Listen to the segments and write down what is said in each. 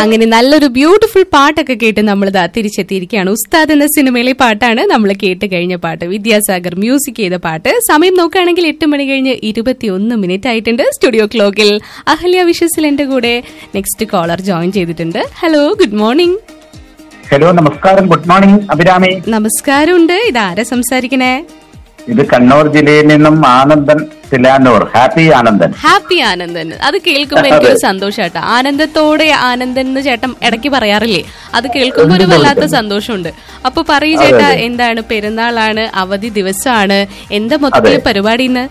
അങ്ങനെ നല്ലൊരു ബ്യൂട്ടിഫുൾ പാട്ടൊക്കെ കേട്ട് നമ്മൾ ഇതാ തിരിച്ചെത്തിയിരിക്കുകയാണ് ഉസ്താദ് എന്ന സിനിമയിലെ പാട്ടാണ് നമ്മൾ കേട്ട് കഴിഞ്ഞ പാട്ട് വിദ്യാസാഗർ മ്യൂസിക് ചെയ്ത പാട്ട് സമയം നോക്കുകയാണെങ്കിൽ എട്ട് മണി കഴിഞ്ഞ് ഇരുപത്തിയൊന്ന് മിനിറ്റ് ആയിട്ടുണ്ട് സ്റ്റുഡിയോ ക്ലോക്കിൽ അഹല്യ വിഷസിൽ എന്റെ കൂടെ നെക്സ്റ്റ് കോളർ ജോയിൻ ചെയ്തിട്ടുണ്ട് ഹലോ ഗുഡ് മോർണിംഗ് ഹലോ നമസ്കാരം ഗുഡ് മോർണിംഗ് അഭിരാമി നമസ്കാരമുണ്ട് ഇതാരാ സംസാരിക്കണേ ഇത് കണ്ണൂർ ജില്ലയിൽ നിന്നും ആനന്ദൻ തിലാനൂർ ഹാപ്പി ആനന്ദൻ ഹാപ്പി ആനന്ദൻ അത് കേൾക്കുമ്പോൾ എനിക്കൊരു സന്തോഷാട്ടോ ആനന്ദത്തോടെ ആനന്ദൻ എന്ന് ചേട്ടൻ ഇടയ്ക്ക് പറയാറില്ലേ അത് കേൾക്കുമ്പോൾ ഒരു വല്ലാത്ത സന്തോഷമുണ്ട് അപ്പൊ പറയൂ ചേട്ടാ എന്താണ് പെരുന്നാളാണ് അവധി ദിവസമാണ് എന്താ മൊത്തത്തിൽ പരിപാടി ഇന്ന്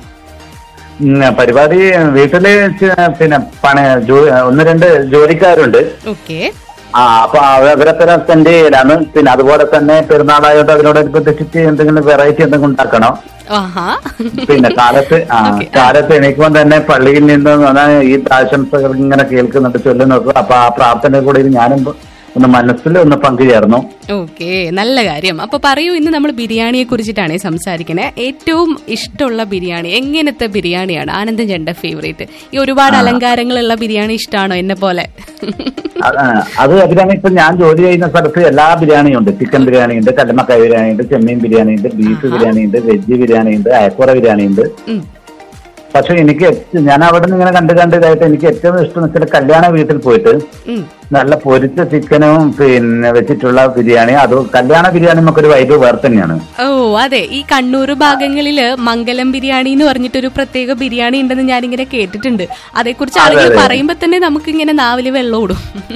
ഉം, പരിപാടി വീട്ടില് ചെ- പിന്നെ പണ ജോ- ഒന്ന് രണ്ട് ജോലിക്കാരുണ്ട് ഓക്കെ ആ അപ്പൊ അവ- അവരൊക്കെ സ്പെൻഡ് ചെയ്യലാണ് പിന്നെ അതുപോലെ തന്നെ പെരുന്നാളായോട്ട് അതിനോടനുബന്ധിച്ചിട്ട് എന്തെങ്കിലും വെറൈറ്റി എന്തെങ്കിലും ഉണ്ടാക്കണം ആഹാ പിന്നെ കാലത്ത് ആ Okay. കാലത്ത് എണീക്കുമ്പോൾ തന്നെ പള്ളിയിൽ നിന്ന് അതാണ് ഈ ആശംസകൾ ഇങ്ങനെ കേൾക്കുന്നുണ്ട് ചൊല്ലി നോക്കുക അപ്പൊ ആ പ്രാർത്ഥന കൂടെ ഞാനും ഒന്ന് മനസ്സിൽ ഒന്ന് പങ്കുചേർന്നു ഓക്കെ നല്ല കാര്യം അപ്പൊ പറയൂ ഇന്ന് നമ്മൾ ബിരിയാണിയെ കുറിച്ചിട്ടാണ് സംസാരിക്കണേ ഏറ്റവും ഇഷ്ടമുള്ള ബിരിയാണി എങ്ങനത്തെ ബിരിയാണിയാണ് ആനന്ദൻ ചേട്ടന്റെ ഫേവറേറ്റ് ഈ ഒരുപാട് അലങ്കാരങ്ങളുള്ള ബിരിയാണി ഇഷ്ടമാണോ എന്നെ പോലെ അത് ആ, അത് അഭിരാമി ഇപ്പൊ ഞാൻ ജോലി ചെയ്യുന്ന സ്ഥലത്ത് എല്ലാ ബിരിയാണിയും ഉണ്ട് ചിക്കൻ ബിരിയാണി ഉണ്ട് കല്ലമക്കായ ബിരിയാണി ഉണ്ട് ചെമ്മീൻ ബിരിയാണി ഉണ്ട് ബീഫ് ബിരിയാണി ഉണ്ട് വെജ് ബിരിയാണി ഉണ്ട് അയക്കുറ ബിരിയാണി ഉണ്ട് ഉം. പക്ഷെ എനിക്ക് ഏറ്റവും- ഞാൻ അവിടെ നിന്ന് ഇങ്ങനെ കണ്ട് കണ്ട് ഇതായിട്ട് എനിക്ക് ഏറ്റവും ഇഷ്ടം എന്ന് വെച്ചാൽ കല്യാണ വീട്ടിൽ പോയിട്ട് ഉം. നല്ല പൊരിച്ച ചിക്കനും പിന്നെ വെച്ചിട്ടുള്ള ബിരിയാണി അത് കല്യാണ ബിരിയാണി നമുക്കൊരു വൈബ് വേറെ തന്നെയാണ് ഓ അതെ ഈ കണ്ണൂർ ഭാഗങ്ങളില് മംഗലം ബിരിയാണി എന്ന് പറഞ്ഞിട്ടൊരു പ്രത്യേക ബിരിയാണി ഉണ്ടെന്ന് ഞാനിങ്ങനെ കേട്ടിട്ടുണ്ട് അതേക്കുറിച്ച് ആളുകൾ പറയുമ്പോ തന്നെ നമുക്ക് ഇങ്ങനെ നാവില് വെള്ളം ഓടും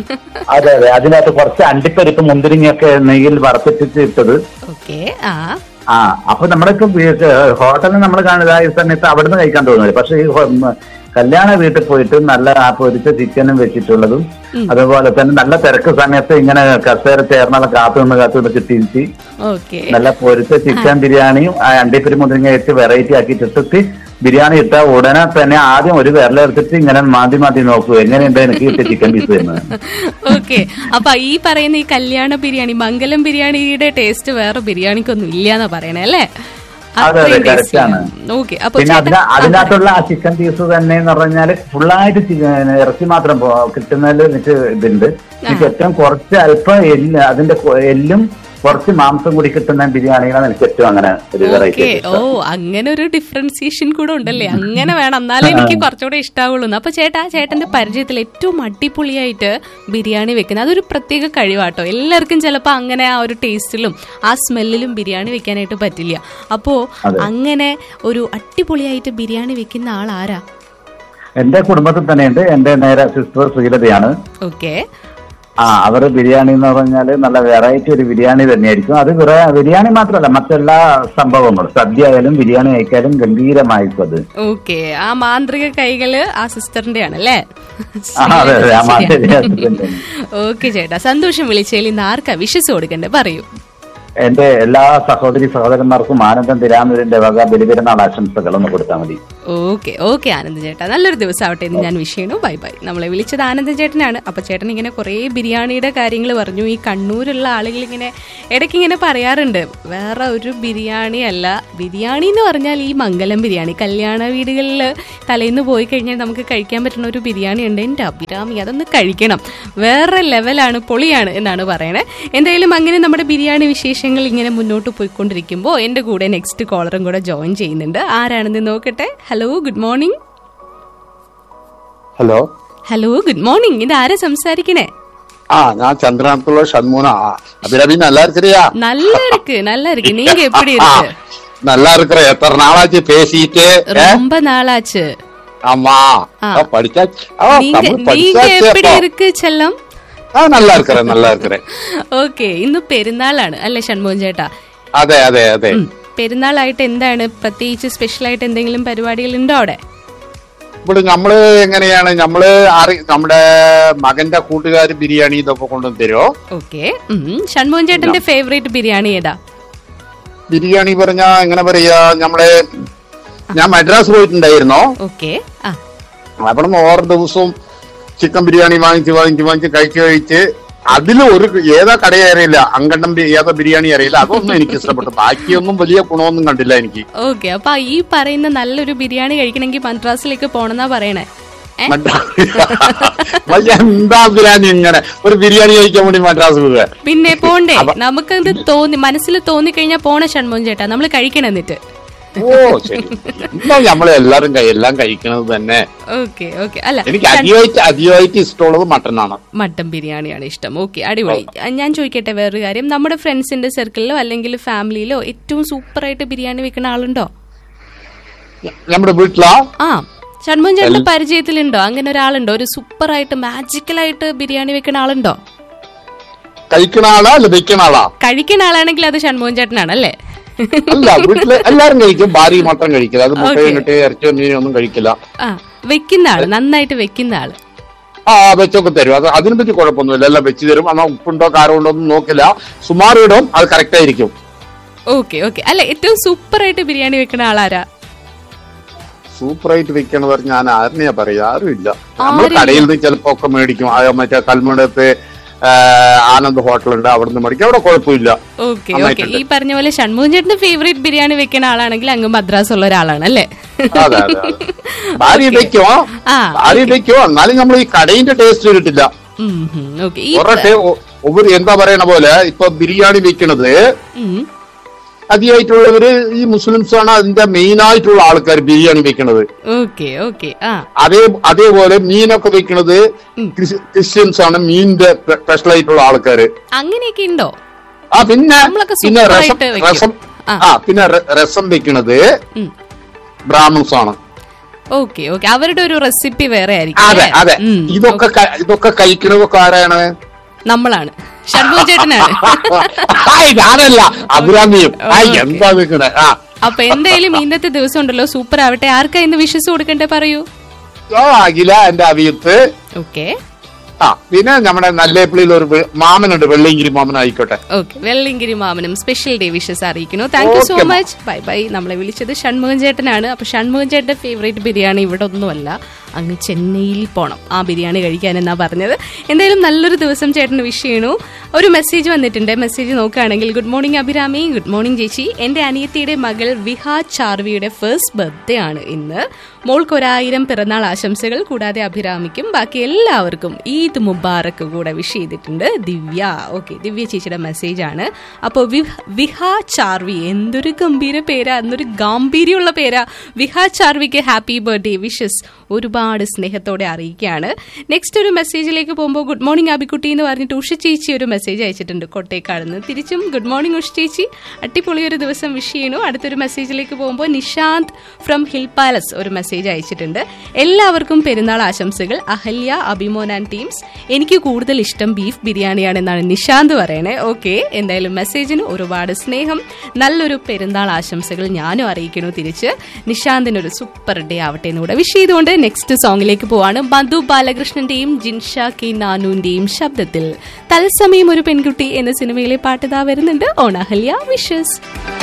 അതെ അതെ അതിനകത്ത് കുറച്ച് അണ്ടിപ്പരിപ്പ് മുന്തിരിങ്ങയൊക്കെ നെയ്യിൽ വറുത്തിട്ട് ഇട്ടത് ഓക്കെ ആ ആ അപ്പൊ നമ്മളിപ്പോ ഹോട്ടലിൽ നമ്മൾ കാണുന്ന ഈ സമയത്ത് അവിടുന്ന് കഴിക്കാൻ തോന്നില്ല പക്ഷെ ഈ ഹോ- ഉം, കല്യാണ വീട്ടിൽ പോയിട്ട് നല്ല ആ പൊരിച്ച ചിക്കനും വെച്ചിട്ടുള്ളതും അതുപോലെ തന്നെ നല്ല തിരക്ക് സമയത്ത് ഇങ്ങനെ കസേര ചേർന്നുള്ള കാത്തു നിന്ന് കാത്തു നിന്ന് കിട്ടിയിട്ട് ഓക്കെ നല്ല പൊരിച്ച ചിക്കൻ ബിരിയാണിയും ആ അണ്ടിപ്പരി മുതിരിങ്ങ ഇട്ട് വെറൈറ്റി ആക്കി ഇട്ടിട്ട് ബിരിയാണി ഇട്ട ഉടനെ തന്നെ ആദ്യം ഒരു വിരലെടുത്തിട്ട് ഇങ്ങനെ മാതി മാതി നോക്കൂ എങ്ങനെയുണ്ട് എനിക്ക് കിട്ടിയ ചിക്കൻ പീസ് വരുന്നത് ഓക്കെ അപ്പൊ ഈ പറയുന്ന ഈ കല്യാണ ബിരിയാണി മംഗലം ബിരിയാണിയുടെ ടേസ്റ്റ് വേറെ ബിരിയാണിക്കൊന്നും ഇല്ലാന്നാ പറയണേ അല്ലേ അതെ, അതെ, correct ആണ്. ഓക്കെ അപ്പൊ പിന്നെ ചേട്ടൻ- അതിന അതിനകത്തുള്ള ആ ചിക്കൻ പീസ് തന്നെ എന്ന് പറഞ്ഞാല് ഫുള്ളായിട്ട് ചിക്കൻ ഇറച്ചി മാത്രം പോ- കിട്ടുന്നതിൽ എനിക്ക് ഇതുണ്ട് എനിക്ക് ഏറ്റവും കുറച്ച് അല്പം എല്ല് അതിന്റെ കൊ- എല്ലും കുറച്ച് മാംസം കൂടി കിട്ടുന്ന ബിരിയാണികളാണ് എനിക്ക് ഏറ്റവും അങ്ങനെ ഒരു വെറൈറ്റി ഓക്കെ ഓ അങ്ങനെ ഒരു ഡിഫറൻസിയേഷൻ കൂടെ ഉണ്ടല്ലേ അങ്ങനെ വേണം എന്നാലേ എനിക്ക് കുറച്ചുകൂടെ ഇഷ്ടാവുള്ളൂ അപ്പൊ ചേട്ടാ ചേട്ടന്റെ പരിചയത്തിൽ ഏറ്റവും അടിപൊളിയായിട്ട് ബിരിയാണി വെക്കുന്നത് അതൊരു പ്രത്യേക കഴിവാട്ടോ എല്ലാവർക്കും ചിലപ്പോൾ അങ്ങനെ ആ ഒരു ടേസ്റ്റിലും ആ സ്മെല്ലിലും ബിരിയാണി വെക്കാനായിട്ട് പറ്റില്ല അപ്പോ അങ്ങനെ ഒരു അടിപൊളിയായിട്ട് ബിരിയാണി വെക്കുന്ന ആൾ ആരാ എന്റെ കുടുംബത്തിൽ തന്നെയുണ്ട് എന്റെ നേരെ സിസ്റ്റർ ശ്രീലതയാണ് ഓക്കെ ആ അവർ ബിരിയാണി എന്ന് പറഞ്ഞാല് നല്ല വെറൈറ്റി ഒരു ബിരിയാണി തന്നെയായിരിക്കും അത് വെറ- ബിരിയാണി മാത്രമല്ല മറ്റെല്ലാ സംഭവങ്ങളും സദ്യ ആയാലും ബിരിയാണി കഴിക്കാനും ഗംഭീരമായിരിക്കും അത് ഓക്കെ ആ മാന്ത്രിക കൈകള് ആ സിസ്റ്ററിന്റെ ആണല്ലേ ആ, അതെ അതെ ആ മാറ്റം ഓക്കെ ചേട്ടാ സന്തോഷം വിളിച്ചതിൽ ഇന്ന് ആർക്കാ വിശ്വസ് കൊടുക്കണ്ടേ പറയൂ എന്റെ എല്ലാ സഹോദരി സഹോദരന്മാർക്കും ആനന്ദം തിരാമൂരിന്റെ വക ബലിപെരുന്നാൾ ആശംസകൾ ഒന്ന് കൊടുത്താൽ മതി ഓക്കെ ഓക്കെ ആനന്ദ് ചേട്ടാ നല്ലൊരു ദിവസം ആവട്ടെ എന്ന് ഞാൻ വിഷ് ചെയ്യുന്നു ബൈ ബൈ നമ്മളെ വിളിച്ചത് ആനന്ദ് ചേട്ടനാണ് അപ്പൊ ചേട്ടൻ ഇങ്ങനെ കുറേ ബിരിയാണിയുടെ കാര്യങ്ങൾ പറഞ്ഞു ഈ കണ്ണൂരുള്ള ആളുകൾ ഇങ്ങനെ ഇടയ്ക്ക് ഇങ്ങനെ പറയാറുണ്ട് വേറെ ഒരു ബിരിയാണി അല്ല ബിരിയാണി എന്ന് പറഞ്ഞാൽ ഈ മംഗലം ബിരിയാണി കല്യാണ വീടുകളിൽ തലേന്ന് പോയി കഴിഞ്ഞാൽ നമുക്ക് കഴിക്കാൻ പറ്റുന്ന ഒരു ബിരിയാണി ഉണ്ട് എൻ്റെ അഭിരാമി അതൊന്ന് കഴിക്കണം വേറെ ലെവലാണ് പൊളിയാണ് എന്നാണ് പറയണേ എന്തായാലും അങ്ങനെ നമ്മുടെ ബിരിയാണി വിശേഷങ്ങൾ ഇങ്ങനെ മുന്നോട്ട് പോയിക്കൊണ്ടിരിക്കുമ്പോൾ എൻ്റെ കൂടെ നെക്സ്റ്റ് കോളറും കൂടെ ജോയിൻ ചെയ്യുന്നുണ്ട് ആരാണെന്ന് നോക്കട്ടെ hello good morning hello hello good morning ഇത് ആരാ സംസാരിക്കണേ ஆ நான் சந்திரநாத்துள்ள சண்முகா அபிரபி நல்லா இருக்கிறியா நல்லா இருக்கு நல்லா இருக்கு நீங்க எப்படி இருக்கு நல்லா இருக்கிற எத்தனை நாளாச்சு பேசிட்டு ரொம்ப நாளாச்சு ஆமா ஆ. ஆ, படிச்சாச்சு ஆ, நீங்க தமிழ் நீங்க படிச்சாச்சு எப்படி அப்போ. இருக்கு செல்லம் ஆ, நல்லா இருக்கிறேன் நல்லா இருக்கிறேன் ഓക്കെ ഇന്ന് പെരുന്നാളാണ് അല്ലേ ഷൺമോഹൻ ചേട്ടാ അതെ അതെ അതെ ഉം. പെരുന്നാളായിട്ട് എന്താണ് പ്രത്യേകിച്ച് സ്പെഷ്യൽ ആയിട്ട് എന്തെങ്കിലും പരിപാടികൾ ഉണ്ടോ അവിടെ ഇവിടെ നമ്മള് എങ്ങനെയാണ് നമ്മള് അറി നമ്മുടെ മകന്റെ കൂട്ടുകാർ ബിരിയാണി ഇതൊക്കെ കൊണ്ടുവന്ന് തരുമോ ഓക്കെ ഷൺമോഹൻ ചേട്ടന്റെ ഫേവറേറ്റ് ബിരിയാണി ഏതാ ബിരിയാണി പറഞ്ഞാ എങ്ങനെ പറയാ നമ്മളെ ഞാൻ മദ്രാസ് പോയിട്ടുണ്ടായിരുന്നോ ഓക്കെ ആ അവിടെ നിന്ന് ഓരോ ദിവസവും ചിക്കൻ ബിരിയാണി വാങ്ങിച്ച് വാങ്ങിച്ച് വാങ്ങിച്ച് കഴിച്ച് കഴിച്ച് അതിൽ ഒരു ഏതാ കട അറിയില്ല അങ്കണ്ടം ബി- ഏതാ ബിരിയാണി അറിയില്ല അതൊന്നും എനിക്ക് ഇഷ്ടപ്പെട്ടു ബാക്കിയൊന്നും വലിയ ഗുണമൊന്നും കണ്ടില്ല എനിക്ക് ഓക്കെ അപ്പൊ ഈ പറയുന്ന നല്ലൊരു ബിരിയാണി കഴിക്കണമെങ്കിൽ മദ്രാസിലേക്ക് പോണെന്നാ പറയണേ പക്ഷെ എന്താ ബിരിയാണി ഇങ്ങനെ ഒരു ബിരിയാണി കഴിക്കാൻ വേണ്ടി മദ്രാസ് പോവുക പിന്നെ പോണ്ടേ നമുക്കത് തോന്നി മനസ്സിൽ തോന്നി കഴിഞ്ഞാൽ പോണ ഷൺമോൻ ചേട്ടാ നമ്മൾ കഴിക്കണം എന്നിട്ട് ഓ ശരി എന്താ നമ്മളെ എല്ലാരും കൈ- എല്ലാം കഴിക്കണത് തന്നെ ഓക്കെ ഓക്കെ അല്ല എനിക്ക് അധികമായിട്ട് അധികമായിട്ട് ഇഷ്ടമുള്ളത് മട്ടനാണ് മട്ടൻ ബിരിയാണിയാണ് ഇഷ്ടം ഓക്കെ അടിപൊളി ഞാൻ ചോദിക്കട്ടെ വേറൊരു കാര്യം നമ്മുടെ ഫ്രണ്ട്സിന്റെ സർക്കിളിലോ അല്ലെങ്കിൽ ഫാമിലിയിലോ ഏറ്റവും സൂപ്പറായിട്ട് ബിരിയാണി വെക്കുന്ന ആളുണ്ടോ നമ്മുടെ വീട്ടിലാ ആ ഷൺമോൻ ചേട്ടന്റെ പരിചയത്തിലുണ്ടോ അങ്ങനെ ഒരാളുണ്ടോ ഒരു സൂപ്പറായിട്ട് മാജിക്കലായിട്ട് ബിരിയാണി വെക്കുന്ന ആളുണ്ടോ കഴിക്കണ ആളാ അല്ല വെക്കണ ആളാ കഴിക്കുന്ന ആളാണെങ്കിൽ അത് ഷൺമോൻ ചേട്ടനാണ് അല്ലേ അല്ല വീട്ടില് എല്ലാരും കഴിക്കും ഭാര്യ മാത്രം കഴിക്കില്ല അത് Okay. മുട്ടയും കിട്ടി ഇറച്ചിയോ മീനോ ഒന്നും കഴിക്കില്ല ആ വെക്കുന്ന ആള് നന്നായിട്ട് വെക്കുന്ന ആള് ആ വെച്ചൊക്കെ തരും അത് അതിനെ പറ്റി കുഴപ്പമൊന്നുമില്ല എല്ലാം വെച്ച് തരും എന്നാൽ ഉപ്പുണ്ടോ കാരമുണ്ടോ ഒന്നും നോക്കില്ല സുമാർ ഇടും അത് കറക്റ്റ് ആയിരിക്കും ഓക്കെ ഓക്കെ അല്ല ഏറ്റവും സൂപ്പറായിട്ട് ബിരിയാണി വെക്കുന്ന ആളാരാ സൂപ്പറായിട്ട് വെക്കണവർ ഞാൻ ആരെയാ പറയാ ആരും ഇല്ല നമ്മൾ ആരുമില്ല. കടയിൽ നിന്ന് ചിലപ്പോ ഒക്കെ മേടിക്കും ആ മറ്റേ കൽമണ്ടത്ത് ആനന്ദ് ഹോട്ടലുണ്ട് അവിടെ നിന്ന് മേടിക്കും അവിടെ കുഴപ്പമില്ല ഓക്കെ ഓക്കെ നന്നായിട്ടുണ്ട്. ഈ പറഞ്ഞ പോലെ ഷൺമോഹൻ ചേട്ടന്റെ ഫേവറേറ്റ് ബിരിയാണി വെക്കുന്ന ആളാണെങ്കിൽ അങ്ങ് മദ്രാസ് ഉള്ള ഒരാളാണ് അല്ലേ അതെ അതെ അതെ ഭാര്യ വെക്കോ ആ ഭാര്യ വെക്കോ എന്നാലും നമ്മൾ ഈ കടയിന്റെ ടേസ്റ്റ് കിട്ടില്ല ഓക്കെ ഈ കുറെ ടേ- ഒ- ഒവ്വൊരു എന്താ പറയണ പോലെ ഇപ്പൊ ബിരിയാണി വെക്കണത് ഉം. അധികമായിട്ടുള്ളവര് ഈ മുസ്ലിംസ് ആണ് അതിന്റെ മെയിൻ ആയിട്ടുള്ള ആൾക്കാർ ബിരിയാണി വെക്കണത് ഓക്കെ ഓക്കെ ആ അതേ അതേപോലെ മീനൊക്കെ വെക്കണത് ക്രിസ്- ക്രിസ്ത്യൻസ് ആണ് മീനിന്റെ സ്പെഷ്യൽ ആയിട്ടുള്ള ആൾക്കാര് അങ്ങനെയൊക്കെ ഉണ്ടോ ആ പിന്നെ നമ്മളൊക്കെ പിന്നെ രസം സൂപ്പറായിട്ട് വെക്കും. രസം ആ. ആ പിന്നെ ര- രസം വെക്കണത് ഉം. ബ്രാഹ്മിൺസ് ആണ് ഓക്കെ ഓക്കെ അവരുടെ ഒരു റെസിപ്പി വേറെ ആയിരിക്കും അതെ അല്ലേ? അതെ ഉം. ഇതൊക്കെ ക- ഇതൊക്കെ കഴിക്കണതൊക്കെ ആരാണ് നമ്മളാണ് ഷൺമോഹൻ ചേട്ടനാണ് ഹായ്, ഞാനല്ല അബ്രാമിയും ആ Okay. എന്താ വെക്കണേ ആ അപ്പൊ എന്തായാലും ഇന്നത്തെ ദിവസം ഉണ്ടല്ലോ സൂപ്പർ ആവട്ടെ ആർക്കാ ഇന്ന് വിശ്വസ് കൊടുക്കണ്ടേ പറയൂ ആ, അഖില എന്റെ അവിയത്ത് ഓക്കെ ആ പിന്നെ നമ്മുടെ നല്ലേപ്പിളിയിൽ ഒരു വെ- മാമനുണ്ട് വെള്ളിയങ്കിരി മാമൻ ആയിക്കോട്ടെ ഓക്കെ വെള്ളിങ്കിരി മാമനും സ്പെഷ്യൽ ഡേ വിഷസ് അറിയിക്കുന്നു thank you so Okay, much bye bye നമ്മളെ വിളിച്ചത് ഷൺമുഖൻ ചേട്ടനാണ് അപ്പൊ ഷൺമുഖൻ ചേട്ടന്റെ ഫേവറേറ്റ് ബിരിയാണി ഇവിടെ ഒന്നുമല്ല അങ്ങ് ചെന്നൈയിൽ പോണം ആ ബിരിയാണി കഴിക്കാൻ എന്നാ പറഞ്ഞത് എന്തായാലും നല്ലൊരു ദിവസം ചേട്ടന് വിഷ് ചെയ്യണു ഒരു മെസ്സേജ് വന്നിട്ടുണ്ട് മെസ്സേജ് നോക്കുകയാണെങ്കിൽ good morning Abhirami good morning ചേച്ചി എന്റെ അനിയത്തിയുടെ മകൾ വിഹ ചാർവിയുടെ ഫസ്റ്റ് ബർത്ത്ഡേ ആണ് ഇന്ന് മോൾക്ക് ഒരായിരം പിറന്നാൾ ആശംസകൾ കൂടാതെ അഭിരാമിക്കും ബാക്കി എല്ലാവർക്കും ഈദ് മുബാറക്ക് കൂടെ വിഷ് ചെയ്തിട്ടുണ്ട് ദിവ്യ ഓക്കെ ദിവ്യ ചേച്ചിയുടെ മെസ്സേജ് ആണ് അപ്പോൾ വിഹ ചാർവി എന്തൊരു ഗംഭീര പേരാ എന്നൊരു ഗാംഭീര്യമുള്ള പേരാ വിഹ ചാർവിക്ക് ഹാപ്പി ബർത്ത്ഡേ വിഷസ് ഒരുപാട് സ്നേഹത്തോടെ അറിയിക്കുകയാണ് നെക്സ്റ്റ് ഒരു മെസ്സേജിലേക്ക് പോകുമ്പോൾ ഗുഡ് മോർണിംഗ് അബിക്കുട്ടി എന്ന് പറഞ്ഞിട്ട് ഉഷ ചേച്ചി ഒരു മെസ്സേജ് അയച്ചിട്ടുണ്ട് കൊട്ടേക്കാടുന്ന് തിരിച്ചും ഗുഡ് മോർണിംഗ് ഉഷ ചേച്ചി അടിപൊളി ഒരു ദിവസം വിഷ് ചെയ്യണു അടുത്തൊരു മെസ്സേജിലേക്ക് പോകുമ്പോൾ നിഷാന്ത് ഫ്രം ഹിൽ പാലസ് ഒരു മെസ്സേജ് അയച്ചിട്ടുണ്ട് എല്ലാവർക്കും പെരുന്നാൾ ആശംസകൾ അഹല്യ അഭിമോൻ ആൻഡ് ടീംസ് എനിക്ക് കൂടുതൽ ഇഷ്ടം ബീഫ് ബിരിയാണിയാണെന്നാണ് നിഷാന്ത് പറയണേ ഓക്കെ എന്തായാലും മെസ്സേജിന് ഒരുപാട് സ്നേഹം നല്ലൊരു പെരുന്നാൾ ആശംസകൾ ഞാനും അറിയിക്കണു തിരിച്ച് നിഷാന്തിന് ഒരു സൂപ്പർ ഡേ ആവട്ടെ എന്നുകൂടെ വിഷ് ചെയ്തുകൊണ്ട് നെക്സ്റ്റ് സോങ്ങിലേക്ക് പോവാണ് മധു ബാലകൃഷ്ണന്റെയും ജിൻഷ കെ നാനുവിന്റെയും ശബ്ദത്തിൽ തത്സമയം ഒരു പെൺകുട്ടി എന്ന സിനിമയിലെ പാട്ട് ഇതാ വരുന്നുണ്ട് ഓണാഹല്യ വിഷസ്